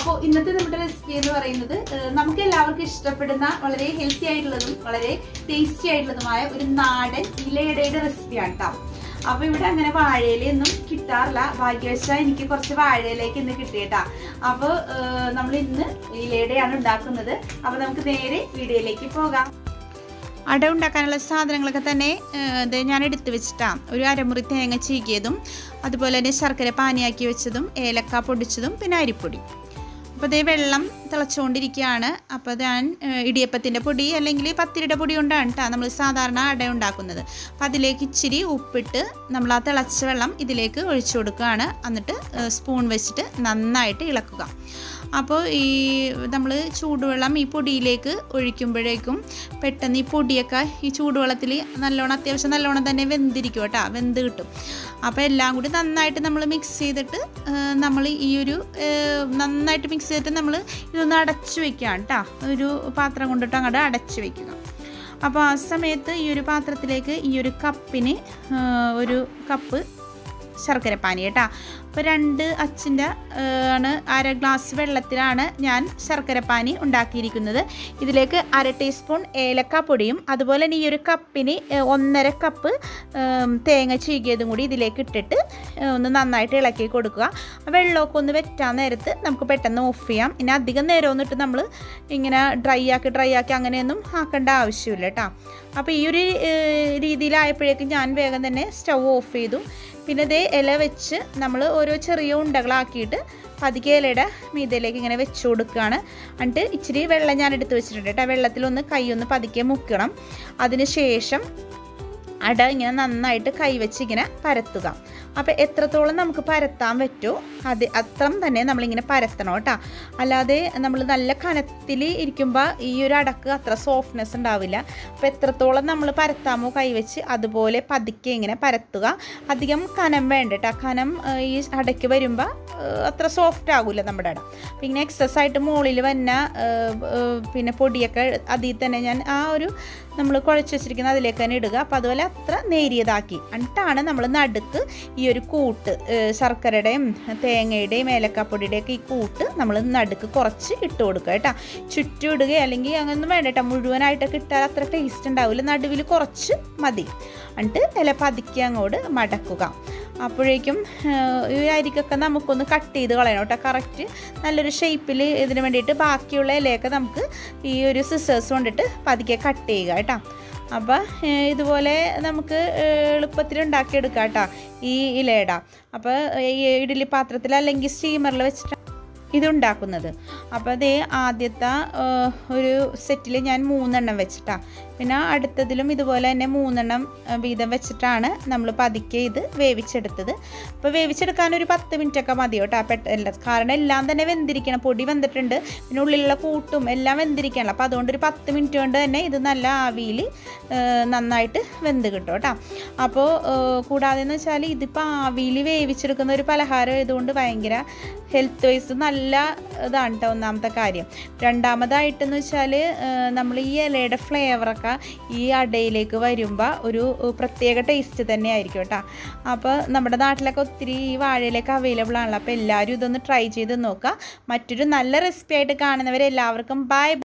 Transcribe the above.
അപ്പോൾ ഇന്നത്തെ നമ്മുടെ റെസിപ്പി എന്ന് പറയുന്നത് ഏഹ്, നമുക്ക് എല്ലാവർക്കും ഇഷ്ടപ്പെടുന്ന വളരെ ഹെൽത്തി ആയിട്ടുള്ളതും വളരെ ടേസ്റ്റി ആയിട്ടുള്ളതുമായ ഒരു നാടൻ ഇലയടയുടെ റെസിപ്പിയാണ് കേട്ടോ അപ്പൊ ഇവിടെ അങ്ങനെ വാഴയിലൊന്നും കിട്ടാറില്ല ഭാഗ്യവശാൽ എനിക്ക് കുറച്ച് വാഴയിലേക്ക് ഇന്ന് കിട്ടിയിട്ടാ അപ്പൊ നമ്മൾ ഇന്ന് ഇലയുടെയാണ് ഉണ്ടാക്കുന്നത് അപ്പൊ നമുക്ക് നേരെ വീഡിയോയിലേക്ക് പോകാം അട ഉണ്ടാക്കാനുള്ള സാധനങ്ങളൊക്കെ തന്നെ ഏഹ്, ദേ ഞാൻ എടുത്തു വെച്ചിട്ടാണ് ഒരു അരമുറി തേങ്ങ ചീകിയതും അതുപോലെ തന്നെ ശർക്കര പാനിയാക്കി വെച്ചതും ഏലക്ക പൊടിച്ചതും പിന്നെ അരിപ്പൊടി അപ്പോൾ അതേ വെള്ളം തിളച്ചുകൊണ്ടിരിക്കുകയാണ് അപ്പോൾ ഞാൻ ഏഹ്, ഇടിയപ്പത്തിൻ്റെ പൊടി അല്ലെങ്കിൽ പത്തിരിയുടെ പൊടി കൊണ്ടാണ് കേട്ടോ നമ്മൾ സാധാരണ അട ഉണ്ടാക്കുന്നത് അപ്പോൾ അതിലേക്ക് ഇച്ചിരി ഉപ്പിട്ട് നമ്മൾ ആ തിളച്ച വെള്ളം ഇതിലേക്ക് ഒഴിച്ചു കൊടുക്കുകയാണ് എന്നിട്ട് ഏഹ്, സ്പൂൺ വെച്ചിട്ട് നന്നായിട്ട് ഇളക്കുക അപ്പോൾ ഈ നമ്മൾ ചൂടുവെള്ളം ഈ പൊടിയിലേക്ക് ഒഴിക്കുമ്പോഴേക്കും പെട്ടെന്ന് ഈ പൊടിയൊക്കെ ഈ ചൂടുവെള്ളത്തിൽ നല്ലോണം അത്യാവശ്യം നല്ലോണം തന്നെ വെന്തിരിക്കും കേട്ടോ വെന്ത് കിട്ടും അപ്പോൾ എല്ലാം കൂടി നന്നായിട്ട് നമ്മൾ മിക്സ് ചെയ്തിട്ട് നമ്മൾ ഈ ഒരു ഏഹ്, നന്നായിട്ട് മിക്സ് ചെയ്തിട്ട് നമ്മൾ ഇതൊന്ന് അടച്ചു വെക്കുകയാണ് കേട്ടോ ഒരു പാത്രം കൊണ്ടിട്ട് അങ്ങോട്ട് അടച്ചു വെക്കുക അപ്പോൾ ആ സമയത്ത് ഈ ഒരു പാത്രത്തിലേക്ക് ഈ ഒരു കപ്പിന് ഏഹ്, ഒരു കപ്പ് ശർക്കരപ്പാനി കേട്ടോ അപ്പോൾ രണ്ട് അച്ചിൻ്റെ ആണ് അര ഗ്ലാസ് വെള്ളത്തിലാണ് ഞാൻ ശർക്കരപ്പാനി ഉണ്ടാക്കിയിരിക്കുന്നത് ഇതിലേക്ക് അര ടീസ്പൂൺ ഏലക്കാപ്പൊടിയും അതുപോലെ തന്നെ ഈ ഒരു കപ്പിന് ഏഹ്, ഒന്നര കപ്പ് ഏം, തേങ്ങ ചീകിയതും കൂടി ഇതിലേക്ക് ഇട്ടിട്ട് ഏഹ്, ഒന്ന് നന്നായിട്ട് ഇളക്കി കൊടുക്കുക ആ വെള്ളമൊക്കെ ഒന്ന് വെറ്റാൻ നേരത്ത് നമുക്ക് പെട്ടെന്ന് ഓഫ് ചെയ്യാം ഇനി അധികം നേരം ഒന്നിട്ട് നമ്മൾ ഇങ്ങനെ ഡ്രൈ ആക്കി ഡ്രൈ ആക്കി അങ്ങനെയൊന്നും ആക്കേണ്ട ആവശ്യമില്ല കേട്ടോ അപ്പോൾ ഈ ഒരു ഏഹ്, രീതിയിലായപ്പോഴേക്കും ഞാൻ വേഗം തന്നെ സ്റ്റൗ ഓഫ് ചെയ്തു പിന്നെ ഇതേ ഇല വെച്ച് നമ്മൾ ഓരോ ചെറിയ ഉണ്ടകളാക്കിയിട്ട് പതുക്കെ ഇലയുടെ മീതയിലേക്ക് ഇങ്ങനെ വെച്ച് കൊടുക്കുകയാണ് എന്നിട്ട് ഇച്ചിരി വെള്ളം ഞാൻ എടുത്ത് വെച്ചിട്ടുണ്ട് കേട്ടോ വെള്ളത്തിലൊന്ന് കൈ ഒന്ന് പതുക്കെ മുക്കണം അതിന് ശേഷം അട ഇങ്ങനെ നന്നായിട്ട് കൈവച്ച് ഇങ്ങനെ പരത്തുക അപ്പോൾ എത്രത്തോളം നമുക്ക് പരത്താൻ പറ്റുമോ അത് അത്രം തന്നെ നമ്മളിങ്ങനെ പരത്തണം കേട്ടോ അല്ലാതെ നമ്മൾ നല്ല കനത്തിൽ ഇരിക്കുമ്പോൾ ഈ ഒരു അടക്ക് അത്ര സോഫ്റ്റ്നെസ് ഉണ്ടാവില്ല അപ്പോൾ എത്രത്തോളം നമ്മൾ പരത്താമോ കൈവച്ച് അതുപോലെ പതുക്കെ ഇങ്ങനെ പരത്തുക അധികം കനം വേണ്ട കേട്ടോ കനം ആ, ഈ അടയ്ക്ക് വരുമ്പോൾ അത്ര സോഫ്റ്റ് ആകില്ല നമ്മുടെ അട അപ്പോൾ ഇങ്ങനെ എക്സസ് ആയിട്ട് മുകളിൽ വന്ന ആ, ആ, പിന്നെ പൊടിയൊക്കെ അതിൽ തന്നെ ഞാൻ ആ ഒരു നമ്മൾ കുഴച്ച് വെച്ചിരിക്കുന്ന അതിലേക്ക് തന്നെ ഇടുക അപ്പോൾ അതുപോലെ അത്ര നേരിയതാക്കി എന്നിട്ടാണ് നമ്മൾ നടുക്ക് ഈ ഒരു കൂട്ട് ഏഹ് ശർക്കരയുടെയും തേങ്ങയുടെയും ഏലക്കാപ്പൊടിയുടെയും ഒക്കെ ഈ കൂട്ട് നമ്മൾ നടുക്ക് കുറച്ച് ഇട്ട് കൊടുക്കുക കേട്ടോ ചുറ്റും ഇടുക അല്ലെങ്കിൽ അങ്ങനൊന്നും വേണ്ട കേട്ടോ മുഴുവനായിട്ടൊക്കെ ഇട്ടാൽ അത്ര ടേസ്റ്റ് ഉണ്ടാവില്ല നടുവിൽ കുറച്ച് മതി എന്നിട്ട് ഇല പതുക്കി അങ്ങോട്ട് മടക്കുക അപ്പോഴേക്കും ഏഹ്, ഈ അരിക്കൊക്കെ നമുക്കൊന്ന് കട്ട് ചെയ്ത് കളയണം കേട്ടോ കറക്റ്റ് നല്ലൊരു ഷേപ്പിൽ ഇതിന് വേണ്ടിയിട്ട് ബാക്കിയുള്ള ഇലയൊക്കെ നമുക്ക് ഈ ഒരു സിസേഴ്സ് കൊണ്ടിട്ട് പതുക്കെ കട്ട് ചെയ്യുക കേട്ടോ അപ്പോൾ ഇതുപോലെ നമുക്ക് എളുപ്പത്തിൽ ഉണ്ടാക്കിയെടുക്കാം കേട്ടോ ഈ ഇലയിട അപ്പോൾ ഈ ഇഡ്ഡലി പാത്രത്തിൽ അല്ലെങ്കിൽ സ്റ്റീമറിൽ വെച്ചിട്ട് ഇതുണ്ടാക്കുന്നത് അപ്പോൾ അതേ ആദ്യത്തെ ആ, ഒരു സെറ്റിൽ ഞാൻ മൂന്നെണ്ണം വെച്ചിട്ടാ പിന്നെ അടുത്തതിലും ഇതുപോലെ തന്നെ മൂന്നെണ്ണം ആ, വീതം വെച്ചിട്ടാണ് നമ്മൾ പതുക്കെ ഇത് വേവിച്ചെടുത്തത് അപ്പോൾ വേവിച്ചെടുക്കാൻ ഒരു പത്ത് മിനിറ്റ് ഒക്കെ മതി കേട്ടോ പെട്ട കാരണം എല്ലാം തന്നെ വെന്തിരിക്കണം പൊടി വെന്തിട്ടുണ്ട് പിന്നെ ഉള്ളിലുള്ള കൂട്ടും എല്ലാം വെന്തിരിക്കണല്ലോ അപ്പോൾ അതുകൊണ്ട് ഒരു പത്ത് മിനിറ്റ് കൊണ്ട് തന്നെ ഇത് നല്ല ആവിയിൽ നന്നായിട്ട് വെന്ത് കിട്ടും കേട്ടോ അപ്പോൾ കൂടാതെ എന്ന് വെച്ചാൽ ഇതിപ്പോൾ ആവിയിൽ വേവിച്ചെടുക്കുന്ന ഒരു പലഹാരം ആയതുകൊണ്ട് ഭയങ്കര ഹെൽത്ത് വൈസ് നല്ല ഇതാണ് കേട്ടോ ഒന്നാമത്തെ കാര്യം രണ്ടാമതായിട്ടെന്ന് വെച്ചാൽ നമ്മൾ ഈ ഇലയുടെ ഫ്ലേവറൊക്കെ ഈ അടയിലേക്ക് വരുമ്പോൾ ഒരു ഏഹ്, പ്രത്യേക ടേസ്റ്റ് തന്നെ ആയിരിക്കും കേട്ടോ അപ്പോൾ നമ്മുടെ നാട്ടിലൊക്കെ ഒത്തിരി ഈ വാഴയിലേക്ക് അവൈലബിൾ ആണല്ലോ അപ്പോൾ എല്ലാവരും ഇതൊന്ന് ട്രൈ ചെയ്ത് നോക്കുക മറ്റൊരു നല്ല റെസിപ്പി ആയിട്ട് കാണുന്നവരെല്ലാവർക്കും ബൈ